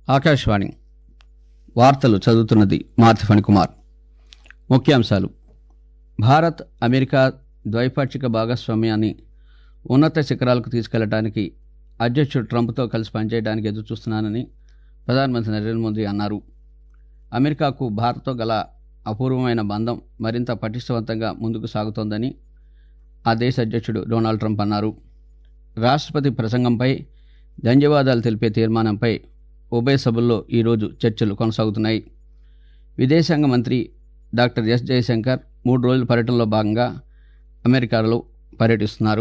ఆకాశవాణి వార్తలు చదువుతున్నది మార్తి ఫణికుమార్ ముఖ్యాంశాలు భారత్ అమెరికా ద్వైపాక్షిక భాగస్వామ్యాన్ని ఉన్నత శిఖరాలకు తీసుకెళ్లడానికి అధ్యక్షుడు ట్రంప్తో కలిసి పనిచేయడానికి ఎదురుచూస్తున్నానని ప్రధానమంత్రి నరేంద్ర మోదీ అన్నారు అమెరికాకు భారత్తో గల అపూర్వమైన బంధం మరింత పటిష్టవంతంగా ముందుకు సాగుతోందని ఆ దేశ అధ్యక్షుడు డొనాల్డ్ ట్రంప్ అన్నారు రాష్ట్రపతి ప్రసంగంపై ధన్యవాదాలు తెలిపే తీర్మానంపై ఉభయ సభల్లో ఈరోజు చర్చలు కొనసాగుతున్నాయి విదేశాంగ మంత్రి డాక్టర్ ఎస్ జయశంకర్ మూడు రోజుల పర్యటనలో భాగంగా అమెరికాలో పర్యటిస్తున్నారు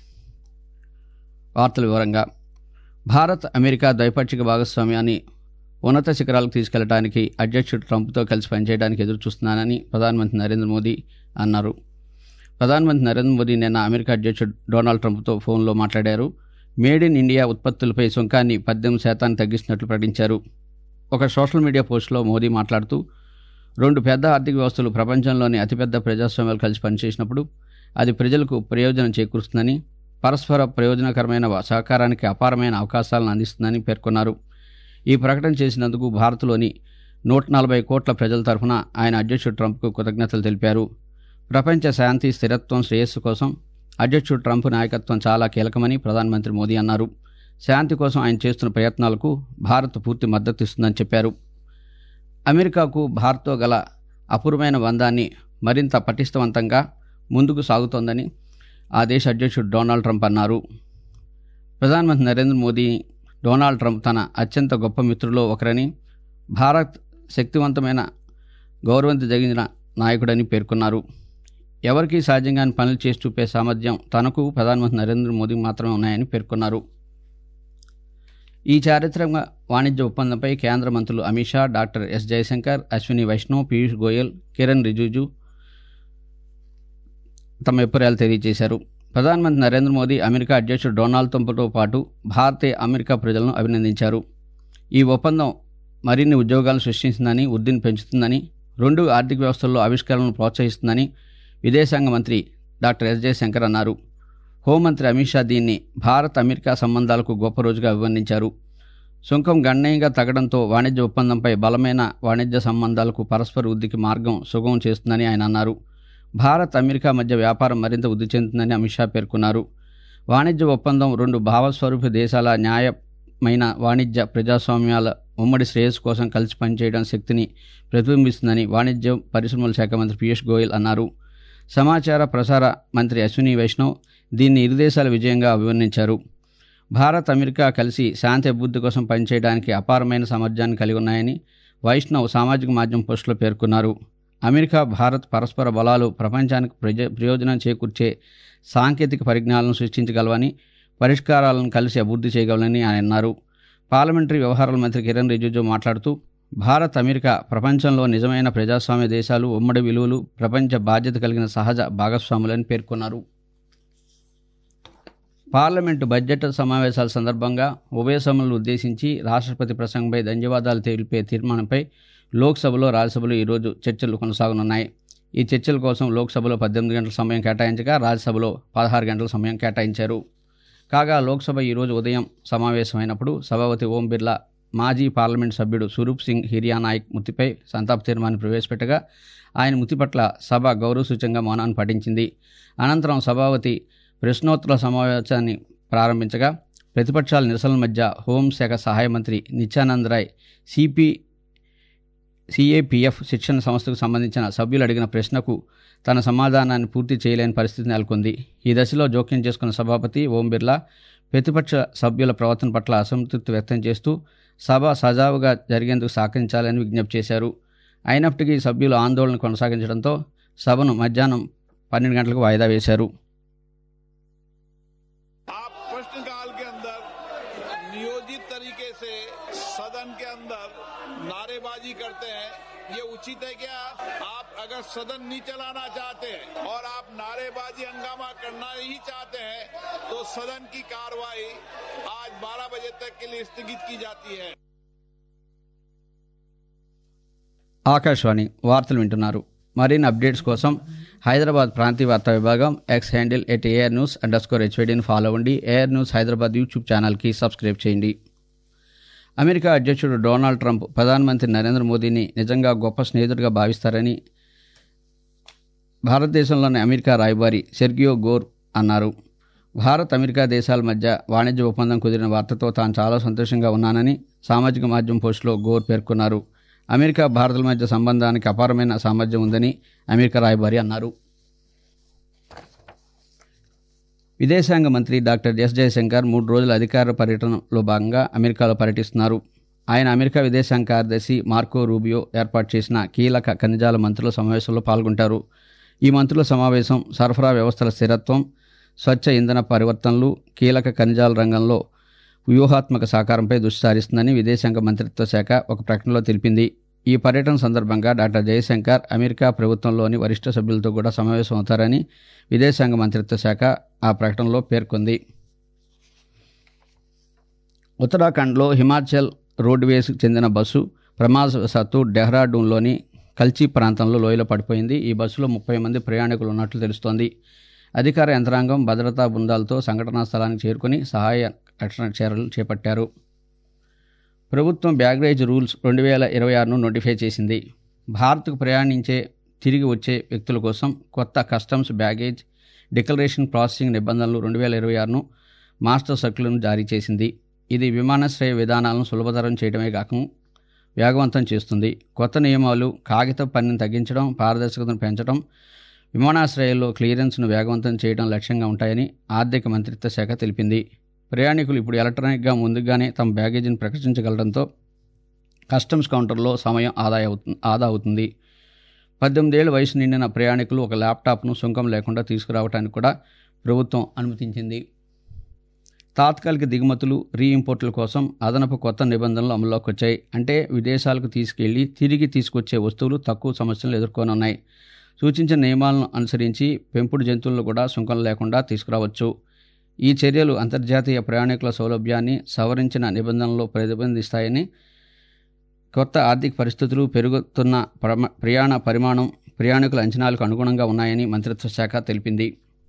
వార్తల వివరంగా భారత్ అమెరికా ద్వైపాక్షిక భాగస్వామ్యాన్ని ఉన్నత శిఖరాలకు తీసుకెళ్లడానికి అధ్యక్షుడు ట్రంప్తో కలిసి పనిచేయడానికి ఎదురుచూస్తున్నానని ప్రధానమంత్రి నరేంద్ర మోదీ అన్నారు ప్రధానమంత్రి నరేంద్ర మోదీ నిన్న అమెరికా అధ్యక్షుడు డొనాల్డ్ ట్రంప్తో ఫోన్లో మాట్లాడారు మేడ్ ఇన్ ఇండియా ఉత్పత్తులపై సుంకాన్ని పద్దెనిమిది శాతాన్ని తగ్గిస్తున్నట్లు ప్రకటించారు ఒక సోషల్ మీడియా పోస్టులో మోదీ మాట్లాడుతూ రెండు పెద్ద ఆర్థిక వ్యవస్థలు ప్రపంచంలోని అతిపెద్ద ప్రజాస్వామ్యాలు కలిసి పనిచేసినప్పుడు అది ప్రజలకు ప్రయోజనం చేకూరుస్తుందని పరస్పర ప్రయోజనకరమైన సహకారానికి అపారమైన అవకాశాలను అందిస్తుందని పేర్కొన్నారు ఈ ప్రకటన చేసినందుకు భారత్లోని నూట నలభై కోట్ల ప్రజల తరఫున ఆయన అధ్యక్షుడు ట్రంప్కు కృతజ్ఞతలు తెలిపారు ప్రపంచ శాంతి స్థిరత్వం శ్రేయస్సు కోసం అధ్యక్షుడు ట్రంప్ నాయకత్వం చాలా కీలకమని ప్రధానమంత్రి మోదీ అన్నారు శాంతి కోసం ఆయన చేస్తున్న ప్రయత్నాలకు భారత్ పూర్తి మద్దతు ఇస్తుందని చెప్పారు అమెరికాకు భారత్తో గల అపూర్వమైన బంధాన్ని మరింత పటిష్టవంతంగా ముందుకు సాగుతోందని ఆ దేశ అధ్యక్షుడు డొనాల్డ్ ట్రంప్ అన్నారు ప్రధానమంత్రి నరేంద్ర మోదీ డొనాల్డ్ ట్రంప్ తన అత్యంత గొప్ప మిత్రుల్లో ఒకరని భారత్ శక్తివంతమైన గౌరవించదగిన నాయకుడని పేర్కొన్నారు ఎవరికీ సాధ్యంగాని పనులు చేసి చూపే సామర్థ్యం తనకు ప్రధానమంత్రి నరేంద్ర మోదీ మాత్రమే ఉన్నాయని పేర్కొన్నారు ఈ చారిత్రక వాణిజ్య ఒప్పందంపై కేంద్ర మంత్రులు అమిత్ షా డాక్టర్ ఎస్ జయశంకర్ అశ్విని వైష్ణవ్ పీయూష్ గోయల్ కిరణ్ రిజిజు తమ అభిప్రాయాలు తెలియజేశారు ప్రధానమంత్రి నరేంద్ర మోదీ అమెరికా అధ్యక్షుడు డొనాల్డ్ ట్రంప్తో పాటు భారతీయ అమెరికా ప్రజలను అభినందించారు ఈ ఒప్పందం మరిన్ని ఉద్యోగాలను సృష్టించిందని వృద్ధిని పెంచుతుందని రెండు ఆర్థిక వ్యవస్థల్లో ఆవిష్కరణలను ప్రోత్సహిస్తుందని విదేశాంగ మంత్రి డాక్టర్ ఎస్ జయశంకర్ అన్నారు హోంమంత్రి అమిత్ షా దీన్ని భారత్ అమెరికా సంబంధాలకు గొప్ప రోజుగా అభివర్ణించారు సుంకం గణనీయంగా తగ్గడంతో వాణిజ్య ఒప్పందంపై బలమైన వాణిజ్య సంబంధాలకు పరస్పర వృద్ధికి మార్గం సుగమం చేస్తుందని ఆయన అన్నారు భారత్ అమెరికా మధ్య వ్యాపారం మరింత వృద్ధి చెందుతుందని అమిత్ షా పేర్కొన్నారు వాణిజ్య ఒప్పందం రెండు భావస్వరూప దేశాల న్యాయమైన వాణిజ్య ప్రజాస్వామ్యాల ఉమ్మడి శ్రేయస్సు కోసం కలిసి పనిచేయడం శక్తిని ప్రతిబింబిస్తుందని వాణిజ్య పరిశ్రమల శాఖ మంత్రి పీయూష్ గోయల్ అన్నారు సమాచార ప్రసార మంత్రి అశ్విని వైష్ణవ్ దీన్ని ఇరు దేశాల విజయంగా అభివర్ణించారు భారత్ అమెరికా కలిసి శాంతి అభివృద్ధి కోసం పనిచేయడానికి అపారమైన సామర్థ్యాన్ని కలిగి ఉన్నాయని వైష్ణవ్ సామాజిక మాధ్యమం పోస్టులో పేర్కొన్నారు అమెరికా భారత్ పరస్పర బలాలు ప్రపంచానికి ప్రజ ప్రయోజనం చేకూర్చే సాంకేతిక పరిజ్ఞానాలను సృష్టించగలవని పరిష్కారాలను కలిసి అభివృద్ధి చేయగలనని ఆయన అన్నారు పార్లమెంటరీ వ్యవహారాల మంత్రి కిరణ్ రిజిజు మాట్లాడుతూ భారత్ అమెరికా ప్రపంచంలో నిజమైన ప్రజాస్వామ్య దేశాలు ఉమ్మడి విలువలు ప్రపంచ బాధ్యత కలిగిన సహజ భాగస్వాములని పేర్కొన్నారు పార్లమెంటు బడ్జెట్ సమావేశాల సందర్భంగా ఉభయ సభలను ఉద్దేశించి రాష్ట్రపతి ప్రసంగంపై ధన్యవాదాలు తెలిపే తీర్మానంపై లోక్సభలో రాజ్యసభలో ఈరోజు చర్చలు కొనసాగనున్నాయి ఈ చర్చల కోసం లోక్సభలో పద్దెనిమిది గంటల సమయం కేటాయించగా రాజ్యసభలో పదహారు గంటల సమయం కేటాయించారు కాగా లోక్సభ ఈరోజు ఉదయం సమావేశమైనప్పుడు సభాపతి ఓం బిర్లా మాజీ పార్లమెంట్ సభ్యుడు స్వరూప్ సింగ్ హిరియా నాయక్ మృతిపై సంతాప తీర్మాన్ని ప్రవేశపెట్టగా ఆయన మృతి పట్ల సభ గౌరవ సూచంగా మౌనాన్ని పఠించింది అనంతరం సభాపతి ప్రశ్నోత్తర సమావేశాన్ని ప్రారంభించగా ప్రతిపక్షాల నిరసనల మధ్య హోంశాఖ సహాయ మంత్రి నిత్యానంద్ రాయ్ సిపి సిఏపిఎఫ్ శిక్షణ సంస్థకు సంబంధించిన సభ్యులు అడిగిన ప్రశ్నకు తన సమాధానాన్ని పూర్తి చేయలేని పరిస్థితి నెలకొంది ఈ దశలో జోక్యం చేసుకున్న సభాపతి ఓం బిర్లా ప్రతిపక్ష సభ్యుల ప్రవర్తన పట్ల అసంతృప్తి వ్యక్తం చేస్తూ సభ సజావుగా జరిగేందుకు సహకరించాలని విజ్ఞప్తి చేశారు అయినప్పటికీ సభ్యులు ఆందోళన కొనసాగించడంతో సభను మధ్యాహ్నం పన్నెండు గంటలకు వాయిదా వేశారు आप प्रश्नकाल के अंदर नियोजित तरीके से सदन के अंदर नारेबाजी करते हैं ये उचित है क्या आप अगर सदन नहीं चलाना चाहते हैं और आप नारेबाजी हंगामा करना ही चाहते हैं तो सदन की कार्रवाई आज 12 बजे तक के लिए स्थगित की जाती है ఆకాశవాణి వార్తలు వింటున్నారు మరిన్ని అప్డేట్స్ కోసం హైదరాబాద్ ప్రాంతీయ వార్తా విభాగం X handle at AR news underscore హెచ్వైడీని ఫాలో అవ్వండి ఏఆర్ న్యూస్ హైదరాబాద్ యూట్యూబ్ ఛానల్కి సబ్స్క్రైబ్ చేయండి అమెరికా అధ్యక్షుడు డొనాల్డ్ ట్రంప్ ప్రధానమంత్రి నరేంద్ర మోదీని నిజంగా గొప్ప స్నేహితుడిగా భావిస్తారని భారతదేశంలోని అమెరికా రాయబారి సెర్గియో గోర్ అన్నారు భారత్ అమెరికా దేశాల మధ్య వాణిజ్య ఒప్పందం కుదిరిన వార్తతో తాను చాలా సంతోషంగా ఉన్నానని సామాజిక మాధ్యమం పోస్టులో గోర్ పేర్కొన్నారు అమెరికా భారత్ల మధ్య సంబంధానికి అపారమైన సామర్థ్యం ఉందని అమెరికా రాయబారి అన్నారు విదేశాంగ మంత్రి డాక్టర్ ఎస్ జయశంకర్ మూడు రోజుల అధికార పర్యటనలో భాగంగా అమెరికాలో పర్యటిస్తున్నారు ఆయన అమెరికా విదేశాంగ కార్యదర్శి మార్కో రూబియో ఏర్పాటు చేసిన కీలక ఖనిజాల మంత్రుల సమావేశంలో పాల్గొంటారు ఈ మంత్రుల సమావేశం సరఫరా వ్యవస్థల స్థిరత్వం స్వచ్ఛ ఇంధన పరివర్తనలు కీలక ఖనిజాల రంగంలో వ్యూహాత్మక సహకారంపై దృష్టి సారిస్తుందని విదేశాంగ మంత్రిత్వ శాఖ ఒక ప్రకటనలో తెలిపింది ఈ పర్యటన సందర్భంగా డాక్టర్ జయశంకర్ అమెరికా ప్రభుత్వంలోని వరిష్ఠ సభ్యులతో కూడా సమావేశం అవుతారని విదేశాంగ మంత్రిత్వ శాఖ ఆ ప్రకటనలో పేర్కొంది ఉత్తరాఖండ్లో హిమాచల్ రోడ్వేస్కి చెందిన బస్సు ప్రమాదవశాత్తు డెహ్రాడూన్లోని కల్చీ ప్రాంతంలో లోయలో పడిపోయింది ఈ బస్సులో ముప్పై మంది ప్రయాణికులు ఉన్నట్లు తెలుస్తోంది అధికార యంత్రాంగం భద్రతా బృందాలతో సంఘటనా స్థలానికి చేరుకుని సహాయ రక్షణ చర్యలు చేపట్టారు ప్రభుత్వం బ్యాగేజ్ రూల్స్ రెండు వేల ఇరవై ఆరును నోటిఫై చేసింది భారత్కు ప్రయాణించే తిరిగి వచ్చే వ్యక్తుల కోసం కొత్త కస్టమ్స్ బ్యాగేజ్ డిక్లరేషన్ ప్రాసెసింగ్ నిబంధనలు రెండు వేల ఇరవై ఆరును మాస్టర్ సర్కులను జారీ చేసింది ఇది విమానాశ్రయ విధానాలను సులభతరం చేయడమే కాక వేగవంతం చేస్తుంది కొత్త నియమాలు కాగిత పనిని తగ్గించడం పారదర్శకతను పెంచడం విమానాశ్రయాల్లో క్లియరెన్స్ను వేగవంతం చేయడం లక్ష్యంగా ఉంటాయని ఆర్థిక మంత్రిత్వ శాఖ తెలిపింది ప్రయాణికులు ఇప్పుడు ఎలక్ట్రానిక్గా ముందుగానే తమ బ్యాగేజీని ప్రకటించగలడంతో కస్టమ్స్ కౌంటర్లో సమయం ఆదా అవుతుంది ఆదా అవుతుంది పద్దెనిమిదేళ్ల వయసు నిండిన ప్రయాణికులు ఒక ల్యాప్టాప్ను సుంకం లేకుండా తీసుకురావడానికి కూడా ప్రభుత్వం అనుమతించింది తాత్కాలిక దిగుమతులు రీఇంపోర్టుల కోసం అదనపు కొత్త నిబంధనలు అమల్లోకి వచ్చాయి అంటే విదేశాలకు తీసుకెళ్లి తిరిగి తీసుకొచ్చే వస్తువులు తక్కువ సమస్యలు ఎదుర్కొనున్నాయి సూచించిన నియమాలను అనుసరించి పెంపుడు జంతువులను కూడా సుంకం లేకుండా తీసుకురావచ్చు ఈ చర్యలు అంతర్జాతీయ ప్రయాణికుల సౌలభ్యాన్ని సవరించిన నిబంధనలు ప్రతిబంధిస్తాయని కొత్త ఆర్థిక పరిస్థితులు పెరుగుతున్న ప్రమ- ప్రయాణ పరిమాణం ప్రయాణికుల అంచనాలకు అనుగుణంగా ఉన్నాయని మంత్రిత్వ శాఖ తెలిపింది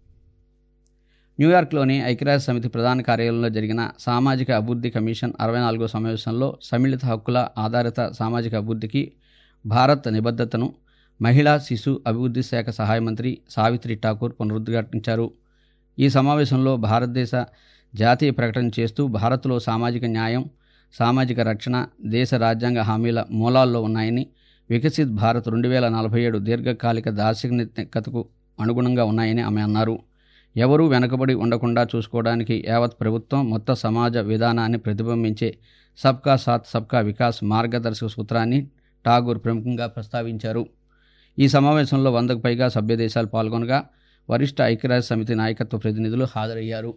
న్యూయార్క్లోని ఐక్యరాజ్య సమితి ప్రధాన కార్యాలయంలో జరిగిన సామాజిక అభివృద్ధి కమిషన్ అరవై నాలుగో సమావేశంలో సమ్మిళిత హక్కుల ఆధారిత సామాజిక అభివృద్ధికి భారత్ నిబద్ధతను మహిళా శిశు అభివృద్ధి శాఖ సహాయ మంత్రి సావిత్రి ఠాకూర్ పునరుద్ఘాటించారు ఈ సమావేశంలో భారతదేశ జాతీయ ప్రకటన చేస్తూ భారత్లో సామాజిక న్యాయం సామాజిక రక్షణ దేశ రాజ్యాంగ హామీల మూలాల్లో ఉన్నాయని వికసిత్ భారత్ రెండు వేల నలభై ఏడు దీర్ఘకాలిక దార్శనికతకు అనుగుణంగా ఉన్నాయని ఆమె అన్నారు ఎవరూ వెనకబడి ఉండకుండా చూసుకోవడానికి యావత్ ప్రభుత్వం మొత్తం సమాజ విధానాన్ని ప్రతిబింబించే సబ్కా సాత్ సబ్కా వికాస్ మార్గదర్శక సూత్రాన్ని ఠాగూర్ ప్రముఖంగా ప్రస్తావించారు ఈ సమావేశంలో వందకు పైగా సభ్య దేశాలు పాల్గొనగా వరిష్ఠ ఐక్యరాజ్య సమితి నాయకత్వ ప్రతినిధులు హాజరయ్యారు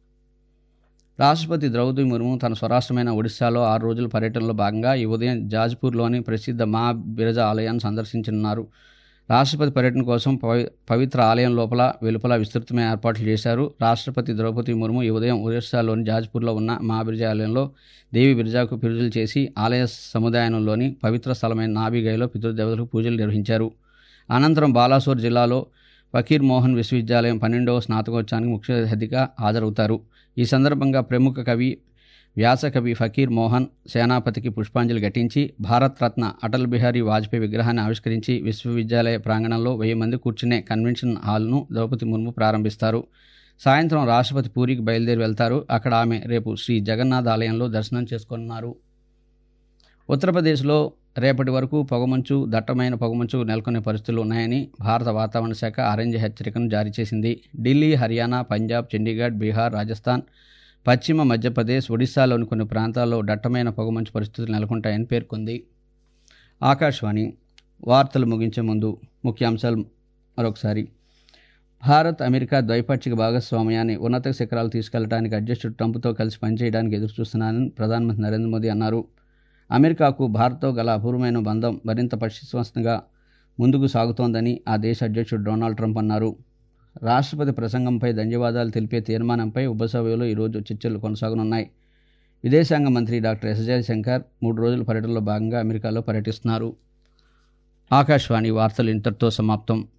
రాష్ట్రపతి ద్రౌపది ముర్ము తన స్వరాష్ట్రమైన ఒడిశాలో ఆరు రోజుల పర్యటనలో భాగంగా ఈ ఉదయం జాజ్పూర్లోని ప్రసిద్ధ మా బిరజ ఆలయాన్ని సందర్శించనున్నారు రాష్ట్రపతి పర్యటన కోసం పవి- పవిత్ర ఆలయం లోపల వెలుపల విస్తృతమైన ఏర్పాట్లు చేశారు రాష్ట్రపతి ద్రౌపది ముర్ము ఈ ఉదయం ఒడిశాలోని జాజ్పూర్లో ఉన్న మా బిర్జ ఆలయంలో దేవి బిర్జాకు పూజలు చేసి ఆలయ సముదాయంలోని పవిత్ర స్థలమైన నాభిగయలో పితృదేవతలకు పూజలు నిర్వహించారు అనంతరం బాలాసోర్ జిల్లాలో ఫకీర్ మోహన్ విశ్వవిద్యాలయం పన్నెండవ స్నాతకోత్సవానికి ముఖ్య అతిథిగా హాజరవుతారు ఈ సందర్భంగా ప్రముఖ కవి వ్యాసకవి ఫకీర్ మోహన్ సేనాపతికి పుష్పాంజలి ఘటించి భారత్ రత్న అటల్ బిహారీ వాజ్పేయి విగ్రహాన్ని ఆవిష్కరించి విశ్వవిద్యాలయ ప్రాంగణంలో వెయ్యి మంది కూర్చునే కన్వెన్షన్ హాల్ను ద్రౌపది ముర్ము ప్రారంభిస్తారు సాయంత్రం రాష్ట్రపతి పూరికి బయలుదేరి వెళ్తారు అక్కడ ఆమె రేపు శ్రీ జగన్నాథ్ ఆలయంలో దర్శనం చేసుకున్నారు ఉత్తరప్రదేశ్లో రేపటి వరకు పొగమంచు దట్టమైన పొగమంచు నెలకొనే పరిస్థితులు ఉన్నాయని భారత వాతావరణ శాఖ ఆరెంజ్ హెచ్చరికను జారీ చేసింది ఢిల్లీ హర్యానా పంజాబ్ చండీగఢ్ బీహార్ రాజస్థాన్ పశ్చిమ మధ్యప్రదేశ్ ఒడిశాలోని కొన్ని ప్రాంతాల్లో దట్టమైన పొగమంచు పరిస్థితులు నెలకొంటాయని పేర్కొంది ఆకాశవాణి వార్తలు ముగించే ముందు ముఖ్యాంశాలు మరొకసారి భారత్ అమెరికా ద్వైపాక్షిక భాగస్వామ్యాన్ని ఉన్నత శిఖరాలు తీసుకెళ్లడానికి అధ్యక్షుడు ట్రంప్తో కలిసి పనిచేయడానికి ఎదురుచూస్తున్నానని ప్రధానమంత్రి నరేంద్ర మోదీ అన్నారు అమెరికాకు భారత్తో గల అపూర్వమైన బంధం మరింత పరిశీలిస్తుండగా ముందుకు సాగుతోందని ఆ దేశ అధ్యక్షుడు డొనాల్డ్ ట్రంప్ అన్నారు రాష్ట్రపతి ప్రసంగంపై ధన్యవాదాలు తెలిపే తీర్మానంపై ఉపసభలో ఈరోజు చర్చలు కొనసాగనున్నాయి విదేశాంగ మంత్రి డాక్టర్ ఎస్ జయశంకర్ మూడు రోజుల పర్యటనలో భాగంగా అమెరికాలో పర్యటిస్తున్నారు ఆకాశవాణి వార్తలు ఇంతటితో సమాప్తం